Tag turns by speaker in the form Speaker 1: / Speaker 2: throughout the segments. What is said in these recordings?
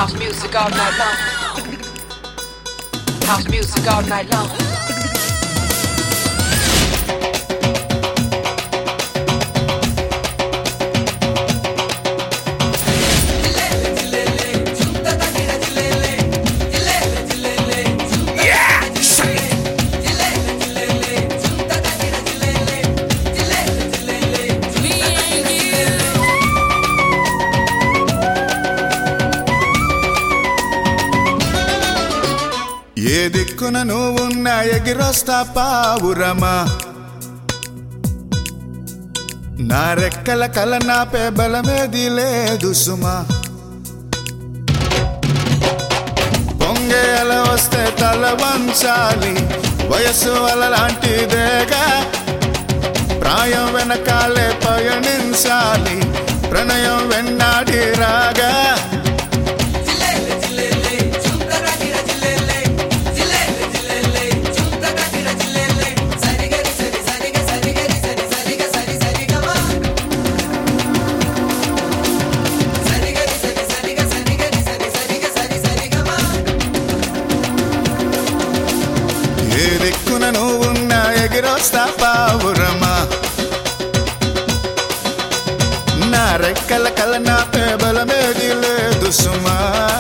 Speaker 1: House music all night long. House music all night long.
Speaker 2: ఏ దిక్కున నువ్వున్నా ఎగిరొస్తా పావురమా నా రెక్కల కల నాపే బలమేది లేదు సుమా పొంగే అల వస్తే తల వంచాలి వయస్సు అలలాంటిదేగా ప్రాయం వెనకాలే పయనించాలి ప్రణయం వెన్నాడి రాగా ఏ దిక్కున నువ్వున్నా ఎగిరొస్తా పావురమా నా రెక్కల కల నా బలమేది లేదు సుమా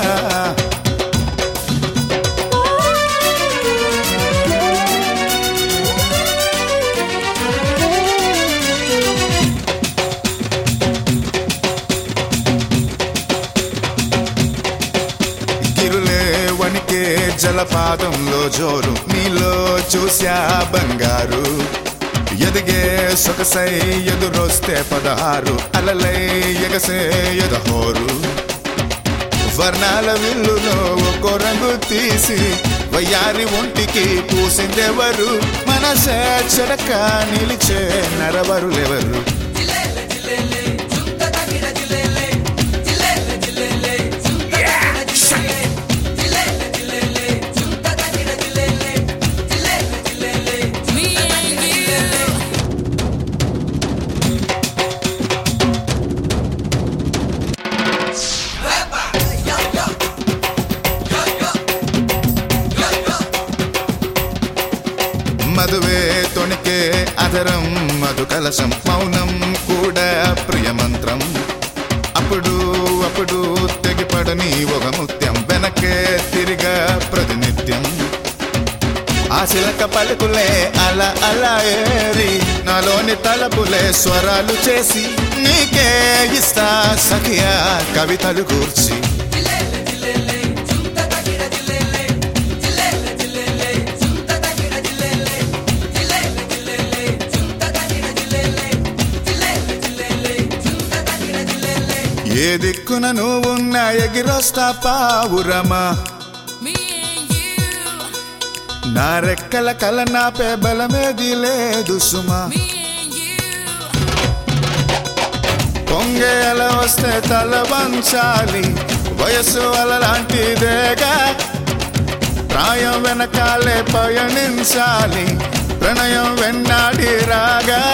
Speaker 2: గిరులే వణికే జలపాతంలో జోరు నీలో చూసా బంగారు ఎదిగే సొగసై ఎదురొస్తే పదహారు అలలై ఎగసే ఎదహోరు వర్ణాల విల్లులో ఒక్కో రంగు తీసి వయ్యారి ఒంటికి పూసిందెవరు మనసే చెడక నిలిచే నరవరులెవరు మధువే తొణికే అధరం మధు కలశం మౌనం కూడా ప్రియమంత్రం అప్పుడు అప్పుడు తెగిపడని ఒక ముత్యం వెనకే తిరిగా ప్రతినిత్యం ఆ శిలక పలుకులే అలా అలా ఏరి నాలోని తలపులే స్వరాలు చేసి నీకే ఇస్తా సఖియా కవితలు కూర్చి ఏ దిక్కున నువ్వున్నా ఎగిరొస్తా పావురమా నా రెక్కల కల నాపే బలమేది లేదు సుమా పొంగే అల వస్తే తల వంచాలి వయస్సు అలలాంటిదేగా ప్రాయం వెనకాలే పయనించాలి ప్రణయం వెన్నాడి రాగా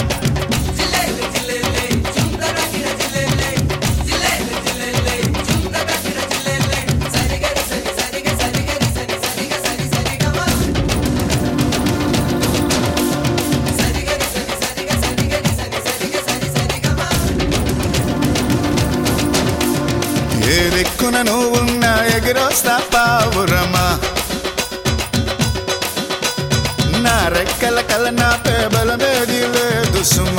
Speaker 2: ఏ దిక్కున నువ్వున్నా ఎగిరొస్తా పావురమా నా రెక్కల కల నా బలమేది లేదు సుమా